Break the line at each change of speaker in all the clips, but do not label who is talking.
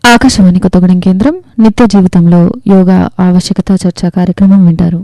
ఆకాశవాణి కొత్తగూడెం కేంద్రం నిత్య జీవితంలో యోగా ఆవశ్యకత చర్చా కార్యక్రమం వింటారు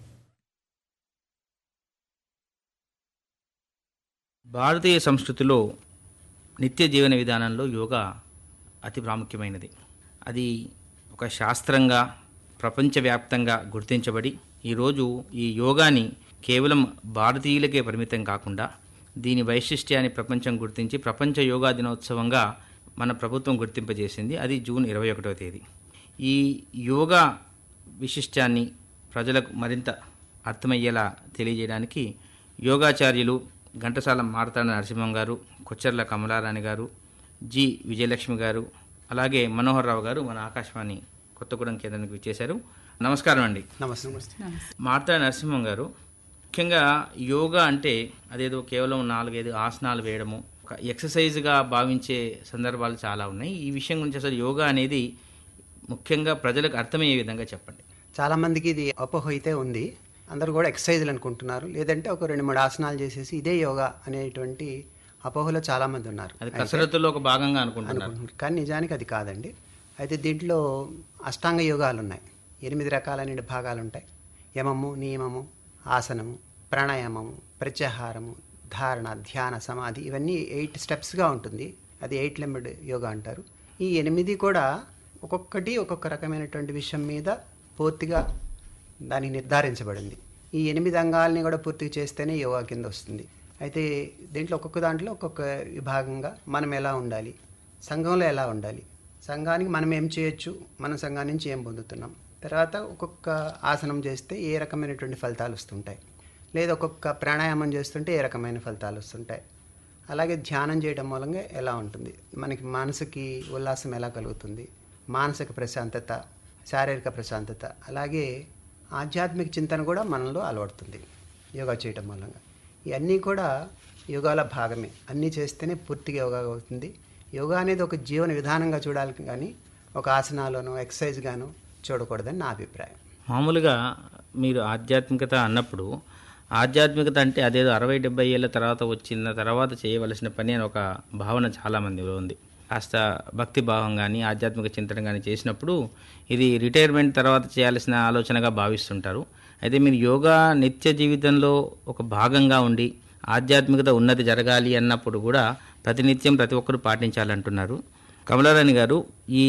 భారతీయ సంస్కృతిలో నిత్య జీవన విధానంలో యోగా అతి ప్రాముఖ్యమైనది అది ఒక శాస్త్రంగా ప్రపంచవ్యాప్తంగా గుర్తించబడి ఈరోజు ఈ యోగాని కేవలం భారతీయులకే పరిమితం కాకుండా దీని వైశిష్ట్యాన్ని ప్రపంచం గుర్తించి ప్రపంచ యోగా దినోత్సవంగా మన ప్రభుత్వం గుర్తింపజేసింది అది జూన్ ఇరవై ఒకటవ తేదీ ఈ యోగా విశిష్టాన్ని ప్రజలకు మరింత అర్థమయ్యేలా తెలియజేయడానికి యోగాచార్యులు ఘంటసాల మారతాండ నరసింహం గారు కొచ్చర్ల కమలారాణి గారు జి విజయలక్ష్మి గారు అలాగే మనోహర్ రావు గారు మన ఆకాశవాణి కొత్తగూడెం కేంద్రానికి విచ్చేశారు నమస్కారం అండి
నమస్తే నమస్తే
మార్తా నరసింహం గారు ముఖ్యంగా యోగా అంటే అదేదో కేవలం నాలుగైదు ఆసనాలు వేయడము ఒక ఎక్సర్సైజ్గా భావించే సందర్భాలు చాలా ఉన్నాయి ఈ విషయం గురించి అసలు యోగా అనేది ముఖ్యంగా ప్రజలకు అర్థమయ్యే విధంగా చెప్పండి
చాలా మందికి ఇది అపోహ అయితే ఉంది అందరూ కూడా ఎక్సర్సైజ్లు అనుకుంటున్నారు లేదంటే ఒక రెండు మూడు ఆసనాలు చేసేసి ఇదే యోగా అనేటువంటి అపోహలో చాలా మంది ఉన్నారు
అది కసరత్తులో ఒక భాగంగా అనుకుంటున్నారు
అనుకుంటున్నారు కానీ నిజానికి అది కాదండి అయితే దీంట్లో అష్టాంగ యోగాలు ఉన్నాయి ఎనిమిది రకాలైన భాగాలు ఉంటాయి యమము నియమము ఆసనము ప్రాణాయామము ప్రత్యాహారము ధారణ ధ్యాన సమాధి ఇవన్నీ ఎయిట్ స్టెప్స్గా ఉంటుంది అది ఎయిట్ లిమిట్ యోగా అంటారు ఈ ఎనిమిది కూడా ఒక్కొక్కటి ఒక్కొక్క రకమైనటువంటి విషయం మీద పూర్తిగా దానికి నిర్ధారించబడింది ఈ ఎనిమిది అంగాల్ని కూడా పూర్తిగా చేస్తేనే యోగా కింద వస్తుంది అయితే దీంట్లో ఒక్కొక్క దాంట్లో ఒక్కొక్క విభాగంగా మనం ఎలా ఉండాలి సంఘంలో ఎలా ఉండాలి సంఘానికి మనం ఏం చేయొచ్చు మన సంఘం నుంచి ఏం పొందుతున్నాం తర్వాత ఒక్కొక్క ఆసనం చేస్తే ఏ రకమైనటువంటి ఫలితాలు వస్తుంటాయి లేదా ఒక్కొక్క ప్రాణాయామం చేస్తుంటే ఏ రకమైన ఫలితాలు వస్తుంటాయి అలాగే ధ్యానం చేయడం మూలంగా ఎలా ఉంటుంది మనకి మనసుకి ఉల్లాసం ఎలా కలుగుతుంది మానసిక ప్రశాంతత శారీరక ప్రశాంతత అలాగే ఆధ్యాత్మిక చింతన కూడా మనలో అలవడుతుంది యోగా చేయటం మూలంగా ఇవన్నీ కూడా యోగాల భాగమే అన్నీ చేస్తేనే పూర్తిగా యోగా అవుతుంది యోగా అనేది ఒక జీవన విధానంగా చూడాలి కానీ ఒక ఆసనాలోనో ఎక్సర్సైజ్ గాను చూడకూడదని నా అభిప్రాయం
మామూలుగా మీరు ఆధ్యాత్మికత అన్నప్పుడు ఆధ్యాత్మికత అంటే అదేదో అరవై డెబ్బై ఏళ్ళ తర్వాత వచ్చిన తర్వాత చేయవలసిన పని అని ఒక భావన చాలామందిలో ఉంది కాస్త భక్తి భావం కానీ ఆధ్యాత్మిక చింతన కానీ చేసినప్పుడు ఇది రిటైర్మెంట్ తర్వాత చేయాల్సిన ఆలోచనగా భావిస్తుంటారు అయితే మీరు యోగా నిత్య జీవితంలో ఒక భాగంగా ఉండి ఆధ్యాత్మికత ఉన్నతి జరగాలి అన్నప్పుడు కూడా ప్రతినిత్యం ప్రతి ఒక్కరు పాటించాలంటున్నారు కమలారాణి గారు ఈ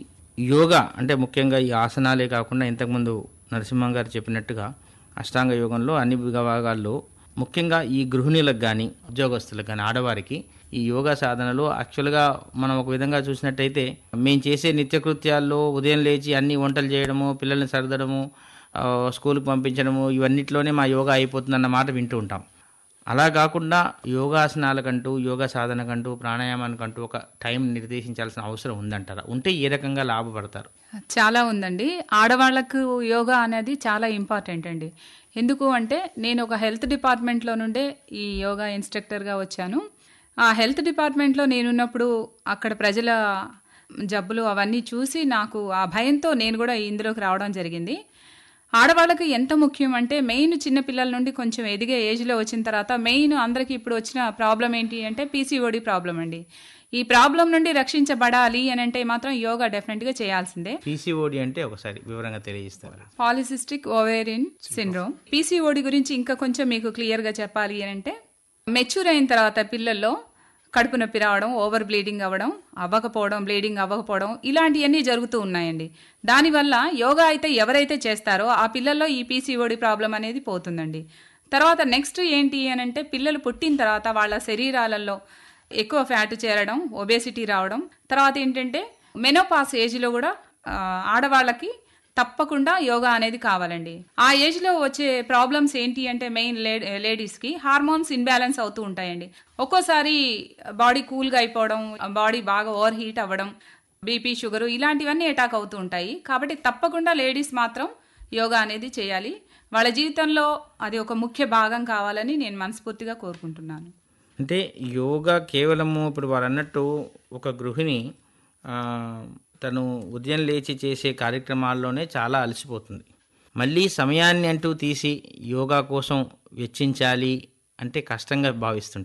యోగా అంటే ముఖ్యంగా ఈ ఆసనాలే కాకుండా ఇంతకుముందు నరసింహం గారు చెప్పినట్టుగా అష్టాంగ యోగంలో అన్ని విభాగాల్లో ముఖ్యంగా ఈ గృహిణులకు కానీ ఉద్యోగస్తులకు కానీ ఆడవారికి ఈ యోగా సాధనలో యాక్చువల్గా మనం ఒక విధంగా చూసినట్టయితే మేము చేసే నిత్యకృత్యాల్లో ఉదయం లేచి అన్ని వంటలు చేయడము పిల్లల్ని సర్దడము ఆ, స్కూల్కి పంపించడము ఇవన్నిట్లోనే మా యోగా అయిపోతుందన్న మాట వింటూ ఉంటాం అలా కాకుండా యోగాసనాలకంటూ యోగా సాధనకంటూ ప్రాణాయామానికంటూ ఒక టైం నిర్దేశించాల్సిన అవసరం ఉందంటారా ఉంటే ఏ రకంగా లాభపడతారు
చాలా ఉందండి ఆడవాళ్లకు యోగా అనేది చాలా ఇంపార్టెంట్ అండి ఎందుకు అంటే నేను ఒక హెల్త్ డిపార్ట్మెంట్లో నుండే ఈ యోగా ఇన్స్ట్రక్టర్గా వచ్చాను ఆ హెల్త్ డిపార్ట్మెంట్లో నేనున్నప్పుడు అక్కడ ప్రజల జబ్బులు అవన్నీ చూసి నాకు ఆ భయంతో నేను కూడా ఇందులోకి రావడం జరిగింది ఆడవాళ్ళకి ఎంత ముఖ్యం అంటే మెయిన్ చిన్న పిల్లల నుండి కొంచెం ఎదిగే ఏజ్లో వచ్చిన తర్వాత మెయిన్ అందరికీ ఇప్పుడు వచ్చిన ప్రాబ్లం ఏంటి అంటే పీసీఓడి ప్రాబ్లం అండి ఈ ప్రాబ్లం నుండి రక్షించబడాలి అని అంటే మాత్రం యోగా డెఫినెట్గా చేయాల్సిందే
పీసీఓడి అంటే ఒకసారి వివరంగా తెలియజేస్తారా
పాలిసిస్టిక్ ఓవేరియన్ సిండ్రోమ్ పీసీఓడి గురించి ఇంకా కొంచెం మీకు క్లియర్గా చెప్పాలి అని అంటే మెచ్యూర్ అయిన తర్వాత పిల్లల్లో కడుపు నొప్పి రావడం ఓవర్ బ్లీడింగ్ అవ్వడం అవ్వకపోవడం బ్లీడింగ్ అవ్వకపోవడం ఇలాంటివన్నీ జరుగుతూ ఉన్నాయండి దానివల్ల యోగా అయితే ఎవరైతే చేస్తారో ఆ పిల్లల్లో ఈ పీసీఓడి ప్రాబ్లం అనేది పోతుందండి తర్వాత నెక్స్ట్ ఏంటి అని అంటే పిల్లలు పుట్టిన తర్వాత వాళ్ళ శరీరాలలో ఎక్కువ ఫ్యాట్ చేరడం ఒబేసిటీ రావడం తర్వాత ఏంటంటే మెనోపాస్ ఏజ్లో కూడా ఆ, ఆడవాళ్ళకి తప్పకుండా యోగా అనేది కావాలండి ఆ ఏజ్లో వచ్చే ప్రాబ్లమ్స్ ఏంటి అంటే మెయిన్ లేడీస్కి హార్మోన్స్ ఇన్బ్యాలెన్స్ అవుతూ ఉంటాయండి ఒక్కోసారి బాడీ కూల్గా అయిపోవడం బాడీ బాగా ఓవర్ హీట్ అవ్వడం బీపీ షుగరు ఇలాంటివన్నీ అటాక్ అవుతూ ఉంటాయి కాబట్టి తప్పకుండా లేడీస్ మాత్రం యోగా అనేది చేయాలి వాళ్ళ జీవితంలో అది ఒక ముఖ్య భాగం కావాలని నేను మనస్ఫూర్తిగా కోరుకుంటున్నాను
అంటే యోగా కేవలము ఇప్పుడు వారు అన్నట్టు ఒక గృహిణి ఆ, తను ఉదయం లేచి చేసే కార్యక్రమాల్లోనే చాలా అలసిపోతుంది మళ్ళీ సమయాన్ని అంటూ తీసి యోగా కోసం వెచ్చించాలి అంటే కష్టంగా భావిస్తుంటారు